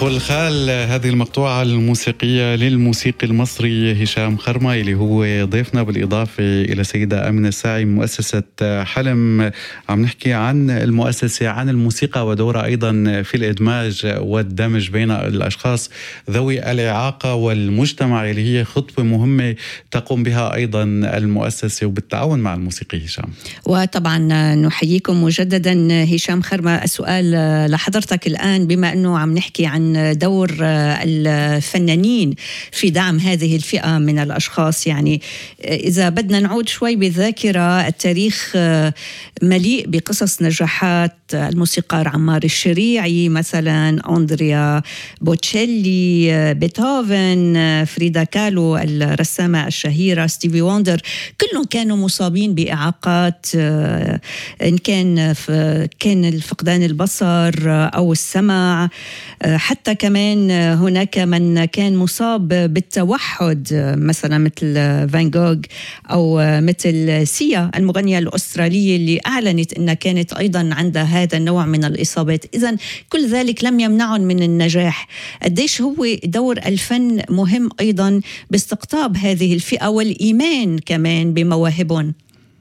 والخال هذه المقطوعة الموسيقية للموسيقي المصري هشام خرمة اللي هو ضيفنا بالإضافة إلى سيدة أمنة الساعي من مؤسسة حلم عم نحكي عن المؤسسة عن الموسيقى ودورها أيضا في الإدماج والدمج بين الأشخاص ذوي الإعاقة والمجتمع اللي هي خطوة مهمة تقوم بها أيضا المؤسسة وبالتعاون مع الموسيقي هشام وطبعا نحييكم مجددا هشام خرمة السؤال لحضرتك الآن بما أنه عم نحكي عن دور الفنانين في دعم هذه الفئة من الأشخاص يعني إذا بدنا نعود شوي بالذاكرة التاريخ مليء بقصص نجاحات الموسيقار عمار الشريعي مثلا أندريا بوتشيلي بيتهوفن فريدا كالو الرسامة الشهيرة ستيفي ووندر كلهم كانوا مصابين بإعاقات إن كان كان الفقدان البصر أو السمع حتى كمان هناك من كان مصاب بالتوحد مثلا مثل فان جوغ أو مثل سيا المغنية الأسترالية اللي أعلنت أنها كانت أيضا عندها هذا النوع من الإصابات إذا كل ذلك لم يمنعهم من النجاح قديش هو دور الفن مهم أيضا باستقطاب هذه الفئة والإيمان كمان بمواهبهم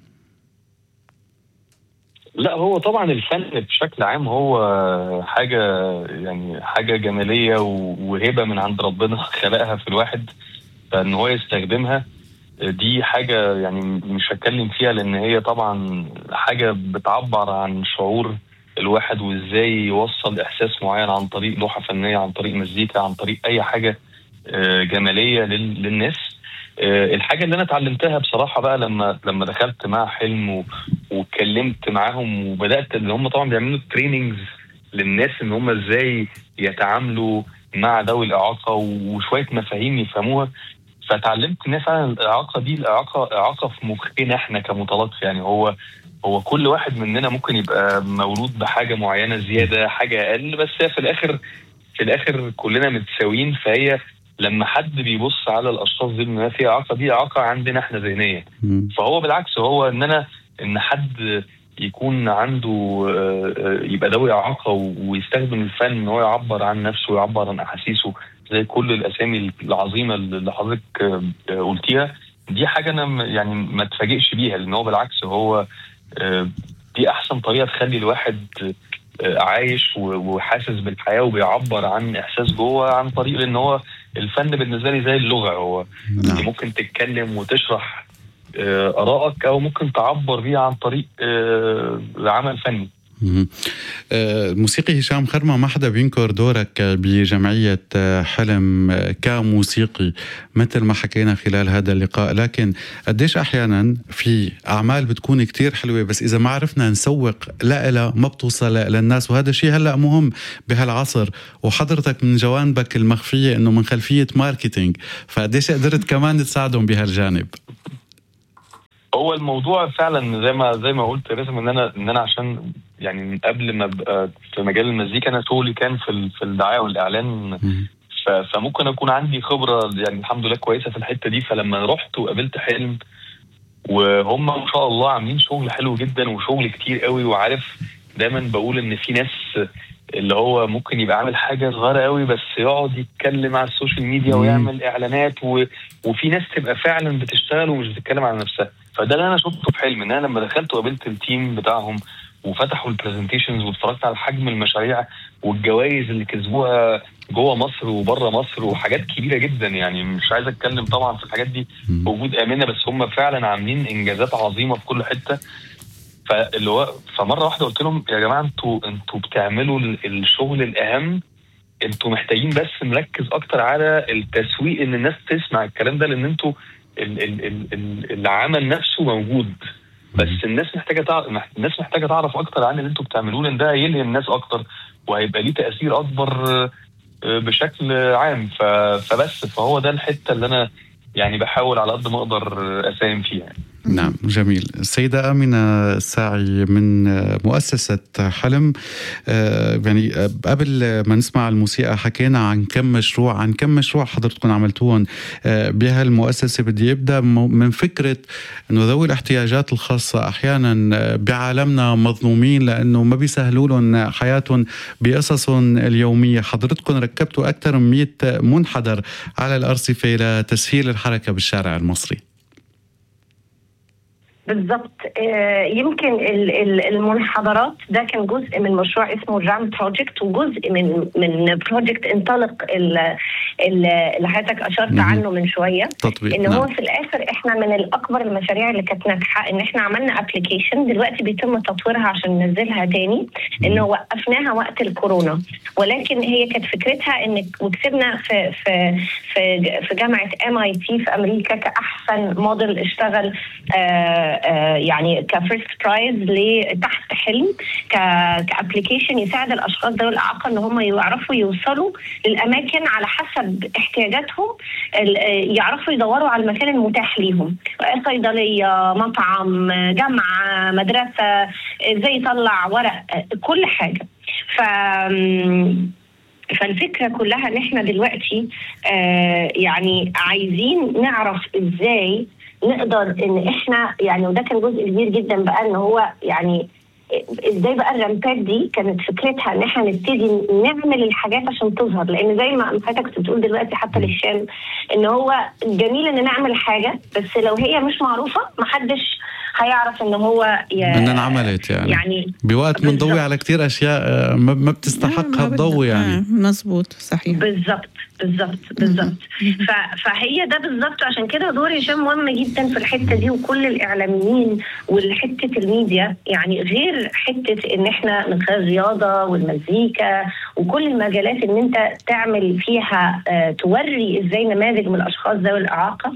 لا هو طبعا الفن بشكل عام هو حاجة يعني حاجة جمالية وهبة من عند ربنا خلقها في الواحد فإن هو يستخدمها دي حاجة يعني مش هتكلم فيها لأن هي طبعا حاجة بتعبر عن شعور الواحد وإزاي يوصل إحساس معين عن طريق لوحة فنية عن طريق مزيكا عن طريق أي حاجة جمالية للناس الحاجه اللي انا اتعلمتها بصراحه بقى لما لما دخلت مع حلم واتكلمت معاهم وبدات ان هم طبعا بيعملوا تريننجز للناس ان هم ازاي يتعاملوا مع ذوي الاعاقه وشويه مفاهيم يفهموها فتعلمت ان فعلا الاعاقه دي الاعاقه اعاقه في مخنا احنا كمتلقي يعني هو هو كل واحد مننا ممكن يبقى مولود بحاجه معينه زياده حاجه اقل بس هي في الاخر في الاخر كلنا متساويين فهي لما حد بيبص على الاشخاص دي ان في اعاقه دي اعاقه عندنا احنا ذهنيا فهو بالعكس هو ان انا ان حد يكون عنده يبقى ذوي اعاقه ويستخدم الفن ان هو يعبر عن نفسه ويعبر عن احاسيسه زي كل الاسامي العظيمه اللي حضرتك قلتيها دي حاجه انا يعني ما اتفاجئش بيها لان هو بالعكس هو دي احسن طريقه تخلي الواحد عايش وحاسس بالحياه وبيعبر عن احساس جوه عن طريق ان هو الفن بالنسبه لي زي اللغه هو نعم. ممكن تتكلم وتشرح ارائك او ممكن تعبر بيها عن طريق عمل فني الموسيقي هشام خرمة ما حدا بينكر دورك بجمعية حلم كموسيقي مثل ما حكينا خلال هذا اللقاء لكن قديش أحيانا في أعمال بتكون كتير حلوة بس إذا ما عرفنا نسوق لها ما بتوصل للناس وهذا الشيء هلأ مهم بهالعصر وحضرتك من جوانبك المخفية إنه من خلفية ماركتينج فقديش قدرت كمان تساعدهم بهالجانب هو الموضوع فعلا زي ما زي ما قلت رسم ان انا ان انا عشان يعني من قبل ما ابقى في مجال المزيكا انا شغلي كان في في الدعايه والاعلان فممكن اكون عندي خبره يعني الحمد لله كويسه في الحته دي فلما رحت وقابلت حلم وهم ما شاء الله عاملين شغل حلو جدا وشغل كتير قوي وعارف دايما بقول ان في ناس اللي هو ممكن يبقى عامل حاجه صغيره قوي بس يقعد يتكلم على السوشيال ميديا ويعمل اعلانات و... وفي ناس تبقى فعلا بتشتغل ومش بتتكلم على نفسها فده اللي انا شفته في حلم ان انا لما دخلت وقابلت التيم بتاعهم وفتحوا البرزنتيشنز واتفرجت على حجم المشاريع والجوائز اللي كسبوها جوه مصر وبره مصر وحاجات كبيره جدا يعني مش عايز اتكلم طبعا في الحاجات دي بوجود امانه بس هم فعلا عاملين انجازات عظيمه في كل حته فاللي هو فمره واحده قلت لهم يا جماعه انتوا انتوا بتعملوا الشغل الاهم انتوا محتاجين بس نركز اكتر على التسويق ان الناس تسمع الكلام ده لان انتوا ال ال ال العمل نفسه موجود بس الناس محتاجه تعرف الناس محتاجه تعرف اكتر عن اللي انتوا بتعملوه لان ده هيلهم الناس اكتر وهيبقى ليه تاثير اكبر بشكل عام فبس فهو ده الحته اللي انا يعني بحاول على قد ما اقدر اساهم فيها نعم جميل السيدة آمنة الساعي من مؤسسة حلم آه، يعني آه، قبل ما نسمع الموسيقى حكينا عن كم مشروع عن كم مشروع حضرتكم عملتوهم آه، بهالمؤسسة بدي أبدأ من فكرة أنه ذوي الاحتياجات الخاصة أحيانا بعالمنا مظلومين لأنه ما بيسهلوا لهم حياتهم بقصصهم اليومية حضرتكم ركبتوا أكثر من 100 منحدر على الأرصفة لتسهيل الحركة بالشارع المصري بالضبط آه، يمكن المنحدرات ده كان جزء من مشروع اسمه الرام بروجكت وجزء من من بروجكت انطلق اللي حضرتك اشرت عنه من شويه تطبيق ان نعم. هو في الاخر احنا من الاكبر المشاريع اللي كانت ناجحه ان احنا عملنا ابلكيشن دلوقتي بيتم تطويرها عشان ننزلها تاني انه وقفناها وقت الكورونا ولكن هي كانت فكرتها ان وكسبنا في في في في جامعه ام اي تي في امريكا كاحسن موديل اشتغل آه آه، يعني كفيرست برايز لتحت حلم كابلكيشن يساعد الاشخاص ذوي الاعاقه ان هم يعرفوا يوصلوا للاماكن على حسب احتياجاتهم يعرفوا يدوروا على المكان المتاح ليهم صيدليه مطعم جامعه مدرسه ازاي يطلع ورق كل حاجه ف فالفكره كلها ان احنا دلوقتي آه يعني عايزين نعرف ازاي نقدر ان احنا يعني وده كان جزء كبير جدا بقى ان هو يعني ازاي بقى الرامبات دي كانت فكرتها ان احنا نبتدي نعمل الحاجات عشان تظهر لان زي ما حضرتك كنت بتقول دلوقتي حتى للشام ان هو جميل ان نعمل حاجه بس لو هي مش معروفه محدش هيعرف ان هو ي... انها انعملت يعني يعني بوقت بنضوي على كثير اشياء آه، ما بتستحق الضوء يعني آه، مظبوط صحيح بالضبط بالظبط بالظبط فهي ده بالظبط عشان كده دور هشام مهم جدا في الحته دي وكل الاعلاميين والحته الميديا يعني غير حته ان احنا من خلال الرياضه والمزيكا وكل المجالات ان انت تعمل فيها آه توري ازاي نماذج من الاشخاص ذوي الاعاقه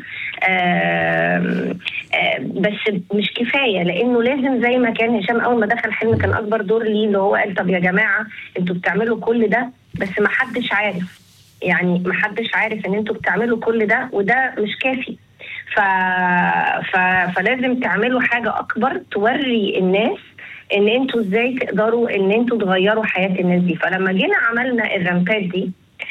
آه آه بس مش كفايه لانه لازم زي ما كان هشام اول ما دخل حلم كان اكبر دور ليه اللي هو قال طب يا جماعه انتوا بتعملوا كل ده بس ما حدش عارف يعني ما حدش عارف ان انتوا بتعملوا كل ده وده مش كافي ف... ف... فلازم تعملوا حاجه اكبر توري الناس ان انتوا ازاي تقدروا ان انتوا تغيروا حياه الناس دي فلما جينا عملنا الرامبات دي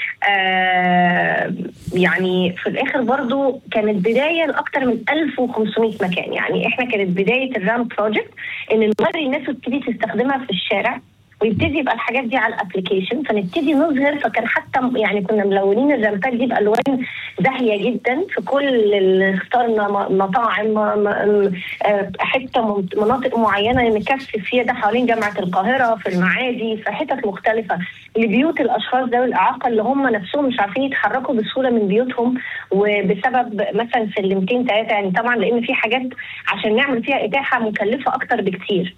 آه يعني في الاخر برضو كانت بدايه لاكثر من 1500 مكان يعني احنا كانت بدايه الرام بروجكت ان نوري الناس تبتدي تستخدمها في الشارع ويبتدي يبقى الحاجات دي على الابلكيشن فنبتدي نظهر فكان حتى يعني كنا ملونين الرمتات دي بالوان زاهيه جدا في كل اللي اخترنا مطاعم آه، حته مناطق معينه نكثف فيها ده حوالين جامعه القاهره في المعادي في حتت مختلفه لبيوت الاشخاص ذوي الاعاقه اللي هم نفسهم مش عارفين يتحركوا بسهوله من بيوتهم وبسبب مثلا سلمتين ثلاثه يعني طبعا لان في حاجات عشان نعمل فيها اتاحه مكلفه اكتر بكتير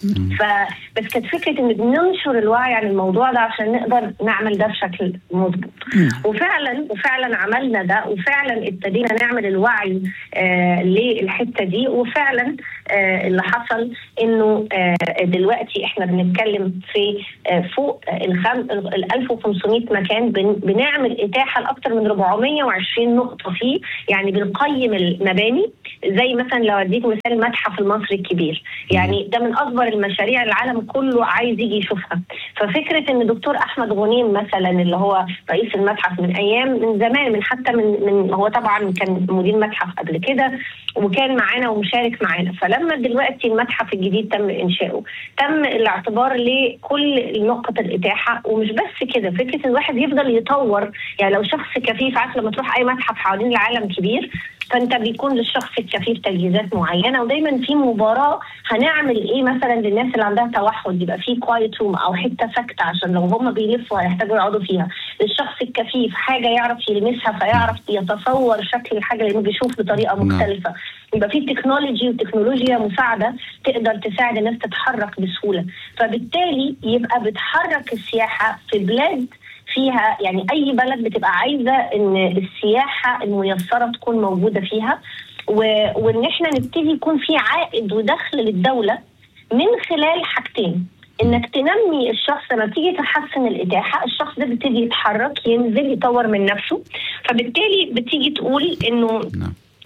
فبس كانت فكره ان بننشر الوعي عن الموضوع ده عشان نقدر نعمل ده بشكل مظبوط وفعلا وفعلا عملنا ده وفعلا ابتدينا نعمل الوعي آه للحته دي وفعلا آه اللي حصل انه آه دلوقتي احنا بنتكلم في آه فوق ال 1500 مكان بن بنعمل اتاحه لاكثر من 420 نقطه فيه يعني بنقيم المباني زي مثلا لو اديك مثال المتحف المصري الكبير يعني ده من اكبر المشاريع العالم كله عايز يجي يشوفها ففكره ان دكتور احمد غنيم مثلا اللي هو رئيس المتحف من ايام من زمان من حتى من من هو طبعا كان مدير متحف قبل كده وكان معانا ومشارك معانا فلما دلوقتي المتحف الجديد تم انشاؤه تم الاعتبار لكل نقط الاتاحه ومش بس كده فكره ان الواحد يفضل يطور يعني لو شخص كفيف عارف لما تروح اي متحف حوالين العالم كبير فانت بيكون للشخص الكفيف تجهيزات معينه ودايما في مباراه هنعمل ايه مثلا للناس اللي عندها توحد يبقى في كوايت روم او حته ساكته عشان لو هم بيلفوا هيحتاجوا يقعدوا فيها للشخص الكفيف حاجه يعرف يلمسها فيعرف يتصور شكل الحاجه لانه بيشوف بطريقه نعم. مختلفه يبقى في تكنولوجي وتكنولوجيا مساعده تقدر تساعد الناس تتحرك بسهوله فبالتالي يبقى بتحرك السياحه في بلاد فيها يعني اي بلد بتبقى عايزه ان السياحه الميسره تكون موجوده فيها وان احنا نبتدي يكون في عائد ودخل للدوله من خلال حاجتين انك تنمي الشخص لما تيجي تحسن الاتاحه الشخص ده بيبتدي يتحرك ينزل يطور من نفسه فبالتالي بتيجي تقول انه نعم.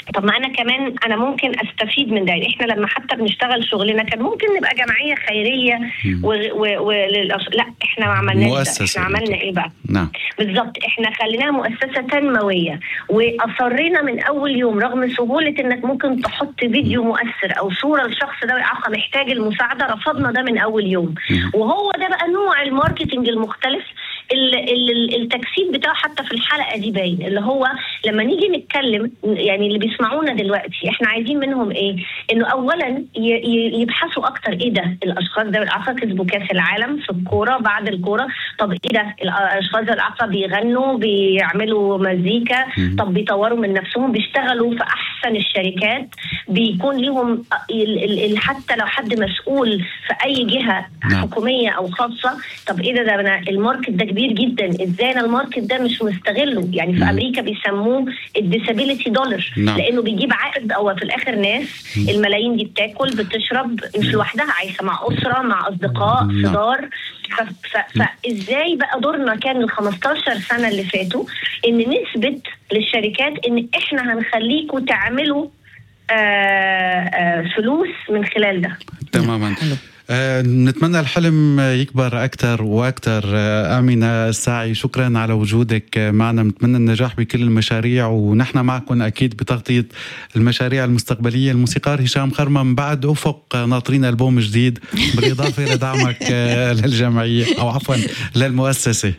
طب ما انا كمان انا ممكن استفيد من ده يعني احنا لما حتى بنشتغل شغلنا كان ممكن نبقى جمعيه خيريه و... و... و... لا احنا ما عملناش مؤسسة احنا عملنا ايه بقى؟ نعم بالظبط احنا خليناها مؤسسه تنمويه واصرينا من اول يوم رغم سهوله انك ممكن تحط فيديو مؤثر او صوره لشخص ده اعاقه محتاج المساعده رفضنا ده من اول يوم وهو ده بقى نوع الماركتنج المختلف التجسيد بتاعه حتى في الحلقه دي باين اللي هو لما نيجي نتكلم يعني اللي بيسمعونا دلوقتي احنا عايزين منهم ايه؟ انه اولا يبحثوا اكتر ايه ده الاشخاص ده الاعاقه كسبوا كاس العالم في الكوره بعد الكوره طب ايه ده الاشخاص الاعاقه بيغنوا بيعملوا مزيكا طب بيطوروا من نفسهم بيشتغلوا في احسن الشركات بيكون ليهم حتى لو حد مسؤول في اي جهه حكوميه او خاصه طب ايه ده ده الماركت ده كبير جدا ازاي انا الماركت ده مش مستغله يعني في امريكا بيسموه الديسابيلتي دولار نعم. لانه بيجيب عائد او في الاخر ناس الملايين دي بتاكل بتشرب مش لوحدها عايشه مع اسره مع اصدقاء في نعم. دار فازاي بقى دورنا كان ال 15 سنه اللي فاتوا ان نثبت للشركات ان احنا هنخليكم تعملوا آآ آآ فلوس من خلال ده تماما آه نتمنى الحلم يكبر أكثر وأكثر آه آمنة الساعي شكرا على وجودك معنا نتمنى النجاح بكل المشاريع ونحن معكم أكيد بتغطية المشاريع المستقبلية الموسيقار هشام خرمة من بعد أفق ناطرين ألبوم جديد بالإضافة لدعمك آه للجمعية أو عفوا للمؤسسة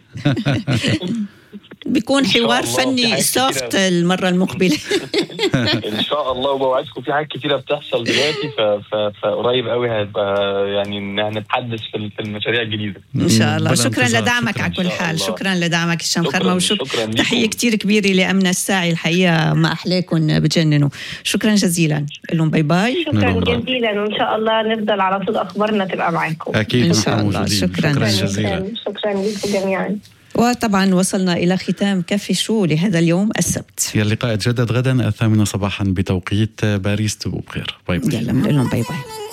بيكون حوار فني سوفت المره المقبله ان شاء الله وبوعدكم في حاجات كتيره بتحصل دلوقتي فقريب قوي هيبقى يعني نتحدث في المشاريع الجديده ان شاء الله شكرا لدعمك على كل حال شكرا لدعمك هشام خرمه وشكرا تحيه كثير كبيره لامنه الساعي الحقيقه ما احلاكم بجننوا شكرا جزيلا لهم باي باي شكرا جزيلا وان شاء الله نفضل على طول اخبارنا تبقى معاكم اكيد ان شاء الله شكرا شكرا جزيلا شكرا لكم جميعا وطبعا وصلنا إلى ختام كافي شو لهذا اليوم السبت اللقاء يتجدد غدا الثامنة صباحا بتوقيت باريس تبقوا بخير باي باي يلا بنقول لهم باي باي